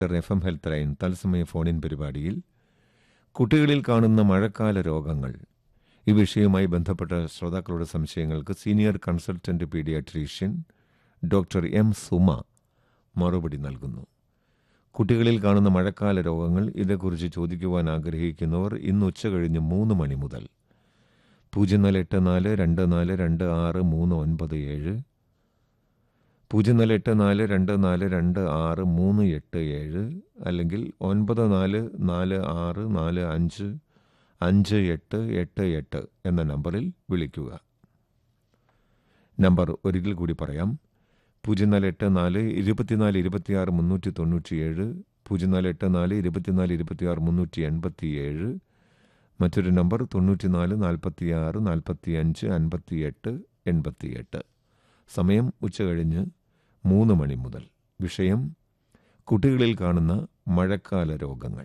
F M health line തത്സമയ ഫോണിൻ പരിപാടിയിൽ കുട്ടികളിൽ കാണുന്ന മഴക്കാല രോഗങ്ങൾ ഈ വിഷയവുമായി ബന്ധപ്പെട്ട ശ്രോതാക്കളുടെ സംശയങ്ങൾക്ക് senior consultant paediatrician doctor M Suma മറുപടി നൽകുന്നു കുട്ടികളിൽ കാണുന്ന മഴക്കാല രോഗങ്ങൾ ഇതേക്കുറിച്ച് ചോദിക്കുവാൻ ആഗ്രഹിക്കുന്നവർ ഇന്ന് ഉച്ച കഴിഞ്ഞ് മൂന്ന് മണി മുതൽ പൂജ്യം നാല് എട്ട് നാല് രണ്ട് നാല് രണ്ട് ആറ് മൂന്ന് ഒൻപത് ഏഴ് പൂജ്യം നാല് എട്ട് നാല് രണ്ട് നാല് രണ്ട് ആറ് മൂന്ന് എട്ട് ഏഴ് അല്ലെങ്കിൽ ഒൻപത് നാല് നാല് ആറ് നാല് അഞ്ച് അഞ്ച് എട്ട് എട്ട് എട്ട് എന്ന നമ്പറിൽ വിളിക്കുക നമ്പർ ഒരിക്കൽ കൂടി പറയാം പൂജ്യം നാല് എട്ട് നാല് ഇരുപത്തിനാല് ഇരുപത്തിയാറ് മുന്നൂറ്റി തൊണ്ണൂറ്റിയേഴ് പൂജ്യം നാല് എട്ട് നാല് ഇരുപത്തിനാല് ഇരുപത്തിയാറ് മുന്നൂറ്റി എൺപത്തിയേഴ് മറ്റൊരു നമ്പർ തൊണ്ണൂറ്റിനാല് നാൽപ്പത്തിയാറ് നാൽപ്പത്തിയഞ്ച് അൻപത്തിയെട്ട് എൺപത്തിയെട്ട് സമയം ഉച്ചകഴിഞ്ഞ് മൂന്ന് മണി മുതൽ വിഷയം കുട്ടികളിൽ കാണുന്ന മഴക്കാല രോഗങ്ങൾ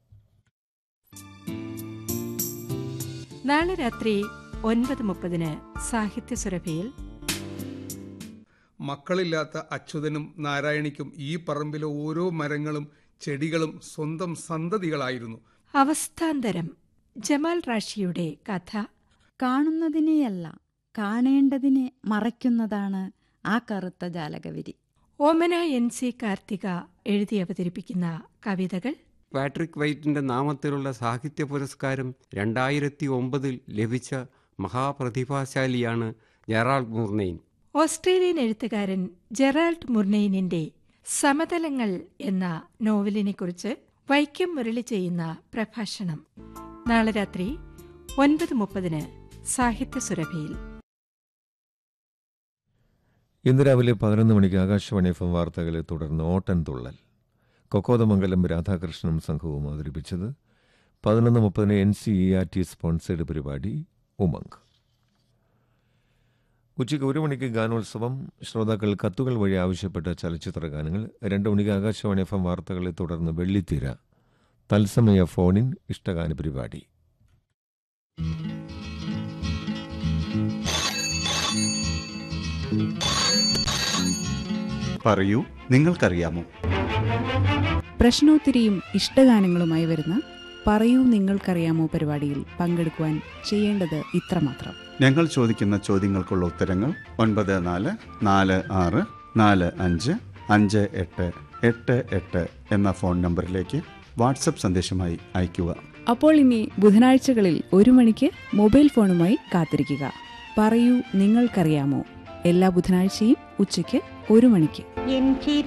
നാളെ രാത്രി ഒൻപത് മുപ്പതിന് സാഹിത്യ സുരഭിയിൽ മക്കളില്ലാത്ത അച്യുതനും നാരായണിക്കും ഈ പറമ്പിലെ ഓരോ മരങ്ങളും ചെടികളും സ്വന്തം സന്തതികളായിരുന്നു അവസ്ഥാന്തരം ജമാൽ റാഷിയുടെ കഥ കാണുന്നതിനെയല്ല കാണേണ്ടതിനെ മറയ്ക്കുന്നതാണ് ആ കറുത്ത ജാലകവിരി ഓമന എൻ സി കാർത്തിക എഴുതി അവതരിപ്പിക്കുന്ന കവിതകൾ പാട്രിക് വൈറ്റിന്റെ നാമത്തിലുള്ള സാഹിത്യ പുരസ്കാരം രണ്ടായിരത്തി ഒമ്പതിൽ ലഭിച്ച മഹാപ്രതിഭാശാലിയാണ് ജെറാൾഡ് മുർനെയിൻ ഓസ്ട്രേലിയൻ എഴുത്തുകാരൻ ജെറാൾഡ് മുർനെയിനിന്റെ സമതലങ്ങൾ എന്ന നോവലിനെക്കുറിച്ച് വൈക്കം മുരളി ചെയ്യുന്ന പ്രഭാഷണം നാളെ രാത്രി ഒൻപത് മുപ്പതിന് സാഹിത്യ സുരഭിയിൽ ഇന്ന് രാവിലെ പതിനൊന്ന് മണിക്ക് ആകാശവാണി എഫ് എം വാർത്തകളെ തുടർന്ന് ഓട്ടൻ തുള്ളൽ കൊക്കോതമംഗലം രാധാകൃഷ്ണനും സംഘവും അവതരിപ്പിച്ചത് പതിനൊന്ന് മുപ്പതിന് N C E R T sponsored പരിപാടി ഉമങ്ക് ഉച്ചയ്ക്ക് ഒരു മണിക്ക് ഗാനോത്സവം ശ്രോതാക്കൾ കത്തുകൾ വഴി ആവശ്യപ്പെട്ട ചലച്ചിത്ര ഗാനങ്ങൾ രണ്ട് മണിക്ക് ആകാശവാണി എഫ് എം വാർത്തകളെ തുടർന്ന് വെള്ളിത്തിര തത്സമയ ഫോണിൻ ഇഷ്ടഗാന പരിപാടി പറയൂ നിങ്ങൾക്കറിയാമോ പ്രശ്നോത്തരിയും ഇഷ്ടഗാനങ്ങളുമായി വരുന്ന പറയൂ നിങ്ങൾക്കറിയാമോ പരിപാടിയിൽ പങ്കെടുക്കുവാൻ ചെയ്യേണ്ടത് ഇത്രമാത്രം ഞങ്ങൾ ചോദിക്കുന്ന ചോദ്യങ്ങൾക്കുള്ള ഉത്തരങ്ങൾ ഒൻപത് നാല് നാല് ആറ് നാല് അഞ്ച് അഞ്ച് എട്ട് എട്ട് എട്ട് എന്ന ഫോൺ നമ്പറിലേക്ക് വാട്സപ്പ് സന്ദേശമായി അയയ്ക്കുക അപ്പോൾ ഇനി ബുധനാഴ്ചകളിൽ ഒരു മണിക്ക് മൊബൈൽ ഫോണുമായി കാത്തിരിക്കുക പറയൂ നിങ്ങൾക്കറിയാമോ എല്ലാ ബുധനാഴ്ചയും ഉച്ചയ്ക്ക് ഒരു മണിക്ക്